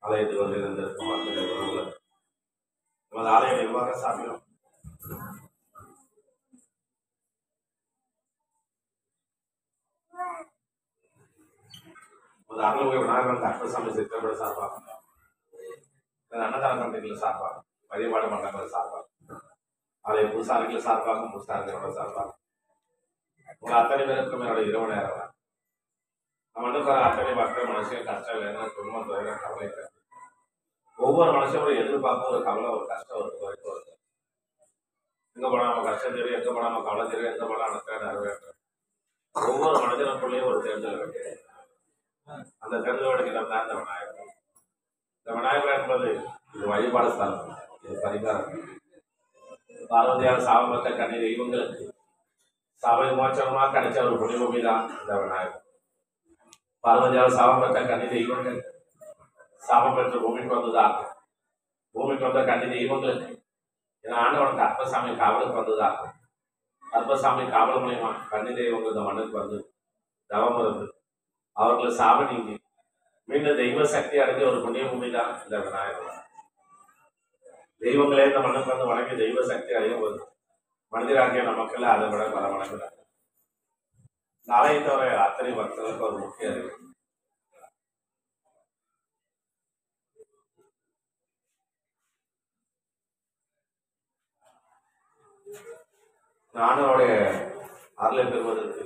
ஆலயத்துக்கு வந்து இருந்திருக்கும் அத்தனை உறவுகள் நமது ஆலய நிர்வாக சாமியும் நமது அருள்மிகு விநாயகர் அற்பசாமி சித்திரப்பட சார்பாக நமது அன்னதான கமிட்டிகள் சார்பாக வழிபாடு மன்றங்கள் சார்பாக ஆலய பூசாரிகள் சார்பாக பூசாரிகளோட சார்பாக உங்க அத்தனை பேருக்கும் என்னோட இரவு நேரம் தான். நம்ம இருக்கிற அத்தனை மக்கள் மனுஷன் கஷ்டம் வேணும் குடும்பம் துறையில கவலை இல்லை. ஒவ்வொரு மனுஷனோட எதிர்பார்ப்பும் ஒரு கவலை ஒரு கஷ்டம் ஒரு குறைப்பு வருது எங்க போனா நம்ம கஷ்டம் தெரியும் எங்க போனா நம்ம கவலை தெரியும் எங்க போனா அனுப்பின நிறைவேற்றும் ஒவ்வொரு மனிதனுக்குள்ளேயும் ஒரு தேர்தல் இருக்கு அந்த தேர்தலோட இடம் தான் இந்த விநாயகர் இந்த விநாயகர் என்பது இது வழிபாடு ஸ்தலம் இது பரிகாரம் பார்வதியார் சாபமற்ற கன்னி தெய்வங்களுக்கு சபை மோட்சமா கிடைச்ச ஒரு புனிபூமி தான் இந்த விநாயகர் பார்வதியார் சாபம் பெற்ற கன்னி தெய்வங்கள் சாபம் பெற்ற பூமிக்கு வந்ததாக பூமிக்கு வந்த கன்னி தெய்வங்களுக்கு ஏன்னா ஆண்டவனுக்கு அற்பசாமி காவலுக்கு வந்ததாக அற்பசாமி காவல் மூலியமா கன்னி தெய்வங்கள் இந்த மண்ணுக்கு வந்து தவம் இருந்து அவர்கள் சாப நீங்கி மீண்டும் தெய்வ சக்தி அடைஞ்ச ஒரு புண்ணிய பூமி தான் இந்த விநாயகர் தெய்வங்களே இந்த மண்ணுக்கு வந்து வணங்கி தெய்வ சக்தி அடையும் போது மனிதராகிய நமக்கெல்லாம் அதை விட பல மடங்கு இந்த ஆலயத்தோட அத்தனை பக்தர்களுக்கு ஒரு முக்கிய அறிவு இந்த ஆண்டவருடைய அருளை பெறுவதற்கு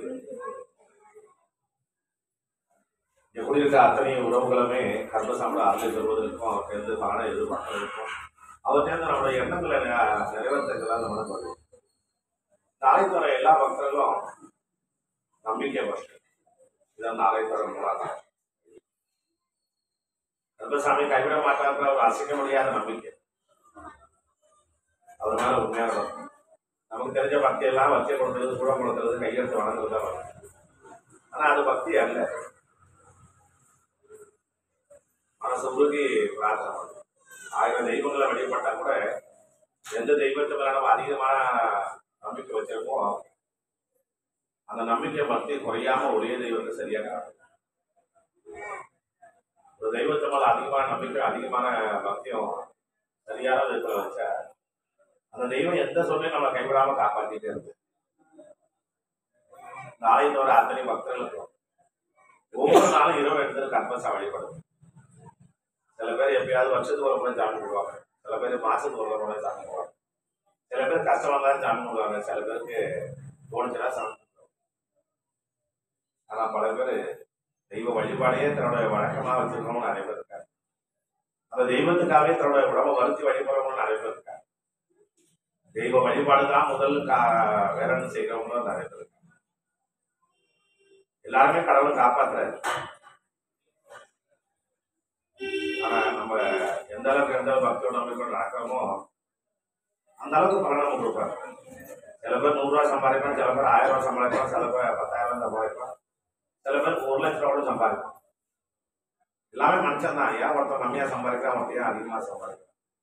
இங்க குடியிருக்க அத்தனை உறவுகளுமே கர்மசாமோட அருளை பெறுவதற்கும் அவர்கிட்ட பலனை எதிர்பார்ப்பதற்கும் அவர்கிட்ட நம்மளுடைய எண்ணங்களை நெ- நிறைவேற்றுறதுக்கு நம்ம வருவோம் இந்த ஆலயத்தோட எல்லா பக்தர்களும் நம்பிக்கை பக்தர் இதான் இந்த ஆலயத்தோட மூலாதாரம் கர்மசாமி கைவிட மாட்டாங்கிற ஒரு அசைக்க முடியாத நம்பிக்கை அவர் மேல உண்மையான பக்தி நமக்கு தெரிஞ்ச பக்தி எல்லாம் வச்சை கொடுக்கறது கூட கொடுக்கறது கையெழுத்து வணங்குறது தான் வரும் ஆனா அது பக்தி அல்ல மனசு உருகி பிரார்த்தனை பண்ணும் ஆயிரம் தெய்வங்களை வழிபட்டா கூட எந்த தெய்வத்தை மேல நம்ம அதிகமான நம்பிக்கை வச்சிருக்கோம் அந்த நம்பிக்கை பக்தி குறையாம ஒரே தெய்வத்தை சரியா காணும் ஒரு தெய்வத்தை மேல அதிகமான நம்பிக்கை அதிகமான பக்தியும் சரியான விதத்துல வச்ச அந்த தெய்வம் எந்த சொல்லையும் நம்ம கைவிடாம காப்பாத்திட்டே இருக்கு இந்த ஆலயத்தோட அத்தனை பக்தர்களுக்கும் ஒவ்வொரு நாளும் இரவு எடுத்து கற்பசா வழிபடும் சில பேர் எப்பயாவது வருஷத்துக்கு ஒரு முறை சாமி கும்பிடுவாங்க சில பேர் மாசத்துக்கு ஒரு முறை சாமி கும்பிடுவாங்க சில பேர் கஷ்டமா தான் சாமி கும்பிடுவாங்க சில பேருக்கு தோணுச்சுன்னா சாமி கும்பிடுவாங்க ஆனா பல பேர் தெய்வ வழிபாடையே தன்னோட வழக்கமா வச்சிருக்கவங்க நிறைய பேர் இருக்காங்க அந்த தெய்வத்துக்காகவே தன்னோட உடம்ப வருத்தி வழிபடுறவங்க நிறைய பேர் இருக்காங்க தெய்வ வழிபாடு தான் முதல் கா- வேறன்னு செய்யறவங்களும் நிறைய பேர் இருக்காங்க எல்லாருமே கடவுளை காப்பாத்துறாரு ஆனா நம்ம எந்த அளவுக்கு எந்த பக்தியோட நம்பிக்கையோட நடக்கிறோமோ அந்த அளவுக்கு பலன் நம்ம கொடுப்பாரு சில பேர் நூறு ரூபாய் சம்பாதிக்கலாம் சில பேர் ஆயிரம் ரூபாய் சம்பாதிக்கலாம் சில பேர் பத்தாயிரம் ரூபாய் சம்பாதிக்கலாம் சில பேர் ஒரு லட்ச ரூபா கூட சம்பாதிக்கலாம் எல்லாமே மனுஷன் தான் ஏன் ஒருத்தன் கம்மியா சம்பாதிக்கலாம் ஒருத்தன் ஏன் அதிகமா சம்பாதிக்கலாம்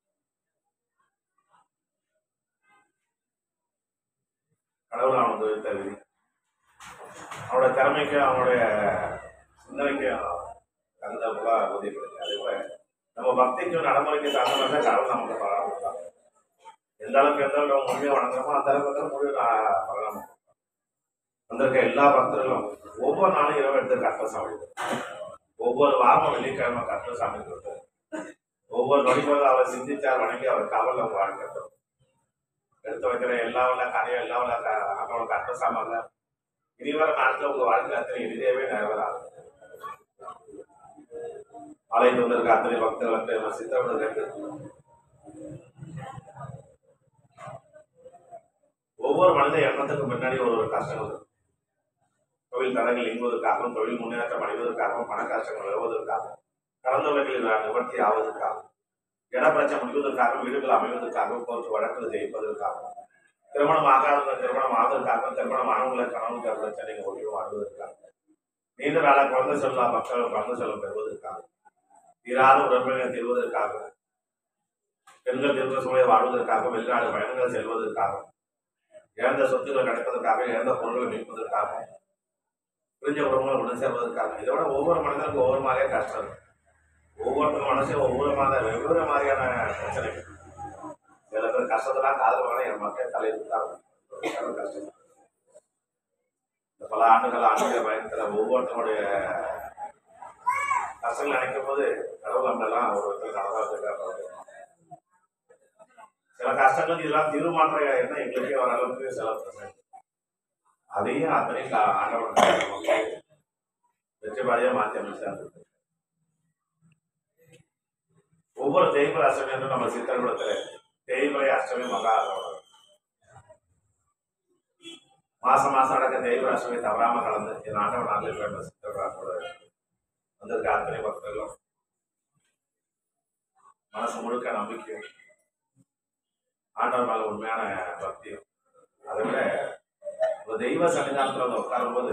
கடவுள் அவனுக்கு விதித்த விதி அவனோட திறமைக்கு அவனுடைய சிந்தனைக்கு தகுந்த போல உதவிப்படுது அதே போல நம்ம பக்திக்கும் நடைமுறைக்கு தகுந்த மாதிரி தான் கடவுள் நமக்கு பலன் கொடுப்பாங்க எந்த அளவுக்கு எந்த அளவுக்கு நம்ம உண்மையை வணங்குறோமோ அந்த அளவுக்கு தான் முழு நா- பலன் நமக்கு கொடுப்பாங்க. வந்திருக்க எல்லா பக்தர்களும் ஒவ்வொரு நாளும் இரவு எடுத்து கற்ப சாமி ஒவ்வொரு வாரமும் வெள்ளிக்கிழமை கற்ப சாமி கொடுத்தாரு ஒவ்வொரு நொடிபோது அவர் சிந்திச்சார் வணங்கி அவர் காவல் அவங்க வாழ்க்கட்டும் எடுத்து வைக்கிற எல்லா உள்ள கதையும் எல்லா உள்ள அவனோட கற்ப சாமான்ல இனி வர நாட்கள் உங்க வாழ்க்கை அத்தனை இனிதேவே நிறைவேறாது ஆலயத்தில் வந்திருக்க அத்தனை பக்தர்களுக்கு நம்ம சித்தப்படுறது ஒவ்வொரு மனித எண்ணத்துக்கு பின்னாடி ஒரு ஒரு கஷ்டம் இருக்கு தொழில் தடங்கள் நீங்குவதற்காகவும் தொழில் முன்னேற்றம் அடைவதற்காகவும் பண கஷ்டங்கள் வருவதற்காகவும் கடந்தவர்களில் நிவர்த்தி ஆவதற்காகவும் இடப்பிரச்சனை முடிவதற்காகவும் வீடுகள் அமைவதற்காகவும் போன்ற வழக்குகள் ஜெயிப்பதற்காகவும் திருமணம் ஆகாதவங்க திருமணம் ஆவதற்காகவும் திருமணம் ஆனவங்களை கணவன் பிரச்சனைகள் ஒழிவு வாழ்வதற்காக நீண்ட நாள குழந்தை செல்வா மக்கள் குழந்தை செல்வம் பெறுவதற்காக தீராத உடல்நிலை தீர்வதற்காக பெண்கள் திருமண சுமையை வாழ்வதற்காக வெளிநாடு பயணங்கள் செல்வதற்காக இழந்த சொத்துக்களை கிடைப்பதற்காக இழந்த பொருட்களை மீட்பதற்காக பிரிஞ்ச குடும்பங்களை ஒன்று சேர்வதற்காக இதோட ஒவ்வொரு மனிதனுக்கும் ஒவ்வொரு மாதிரியே கஷ்டம் இருக்கு. ஒவ்வொருத்தரும் மனசு ஒவ்வொரு மாதிரி வெவ்வேறு மாதிரியான பிரச்சனைகள் சில பேர் கஷ்டத்தெல்லாம் காதல் வாங்க என் மக்கள் தலையில் தான் கஷ்டம் இந்த பல ஆண்டுகள் ஆண்டுகள் பயணத்தில் ஒவ்வொருத்தருடைய கஷ்டங்கள் நினைக்கும் போது கடவுள் நம்மளெல்லாம் ஒரு விதத்தில் கடவுளாக வச்சிருக்காரு சில கஷ்டங்களுக்கு இதெல்லாம் தீர்மானம் என்ன எங்களுக்கே வர அளவுக்கு சில பிரச்சனை அதையும் அத்தனையும் கா- ஆண்டவன் நமக்கு வெற்றி பாதையா மாற்றி அமைச்சார் ஒவ்வொரு தெய்வ அஷ்டமி என்றும் நம்ம சித்தர்குடத்துல தேய்மலை அஷ்டமி மகா அகவடம் மாசம் மாசம் நடக்க தெய்வ அஷ்டமி தவறாம கலந்து என் ஆண்டவன் நாளில் வேண்ட சித்தர்களோட வந்திருக்க அத்தனை பக்தர்களும் மனசு முழுக்க நம்பிக்கையும் ஆண்டவர் மேல உண்மையான பக்தியும் அதை விட ஒரு தெய்வ சன்னிதானத்துல வந்து உட்காரும்போது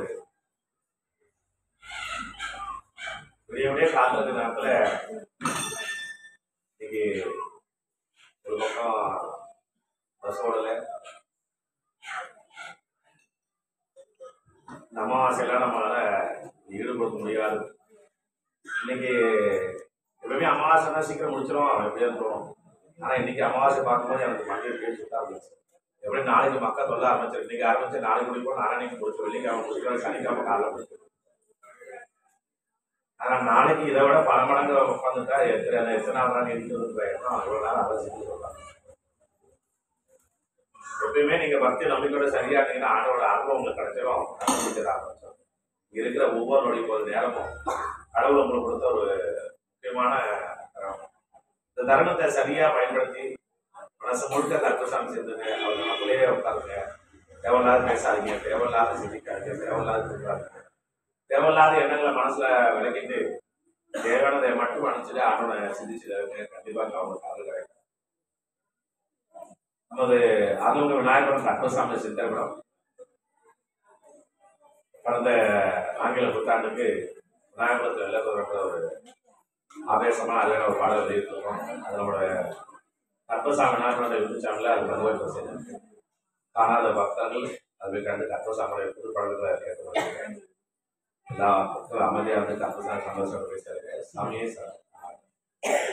விடிய விடிய காத்திருக்க நேரத்துல இன்னைக்கு ஒரு பக்கம் பஸ் ஓடல இந்த அமாவாசையெல்லாம் நம்மளால ஈடுபடுத்த முடியாது இன்னைக்கு எப்பவுமே அமாவாசைனா சீக்கிரம் முடிச்சிடும் எப்படியாவது தோணும் ஆனா இன்னைக்கு அமாவாசை பார்க்கும்போது எனக்கு மண்டியை பேர் சுத்த ஆரம்பிச்சு எப்படி நாளைக்கு மக்கள் சொல்ல ஆரம்பிச்சிரு இன்னைக்கு ஆரம்பிச்சு நாளைக்கு முடிப்போம் நாளைக்கு முடிச்சு வெள்ளிக்கிழமை முடிச்சிடும் சனிக்கிழமை காலைல முடிச்சிடும் ஆனா நாளைக்கு இதை விட பல மடங்கு உட்காந்துட்டா எத்தனை எத்தனை நாள் இருக்கிறது எண்ணம் இவ்வளவு நேரம் அதை செஞ்சு சொல்லலாம் எப்பயுமே நீங்க பக்தி நம்பிக்கையோட சரியா இருந்தீங்கன்னா ஆண்டோட அருள் உங்களுக்கு கிடைச்சிடும் நம்பிக்கை ஆரம்பிச்சோம் இருக்கிற ஒவ்வொரு நொடி போது நேரமும் கடவுள் உங்களுக்கு கொடுத்த ஒரு முக்கியமான தருணம். இந்த தருணத்தை சரியா பயன்படுத்தி மனசு முழுக்க தர்க்கசாமி செஞ்சுங்க அவங்க நம்மளே உட்காருங்க தேவையில்லாத பேசாதீங்க தேவையில்லாத சிந்திக்காதீங்க தேவையில்லாத திருடாதீங்க தேவையில்லாத எண்ணங்களை மனசுல விளக்கிட்டு தேவையானதை மட்டும் அனுப்பிச்சுட்டு ஆண்டோட சிந்திச்சுட்டு கண்டிப்பா அவங்களுக்கு அருள் கிடைக்கும் நமது அருள்மிகு விநாயகரும் தர்க்கசாமி சித்தர்படம் கடந்த ஆங்கில புத்தாண்டுக்கு விநாயகபுரத்தில் எழுதப்படுற ஒரு ஆவேசமா அழகான ஒரு பாடல் எழுதியிருக்கிறோம் அது நம்மளோட கற்பசாமி விநாயகரோட விருதுச்சாமியில் அது பதிவேற்றம் செய்திருக்கு காணாத பக்தர்கள் அதை கண்டு கற்பசாமியோட புது பாடல்களை கேட்டு எல்லா பக்தர்களும் அமைதியாக வந்து கற்பசாமி சந்தோஷம் பேசுறாங்க சாமியே சார்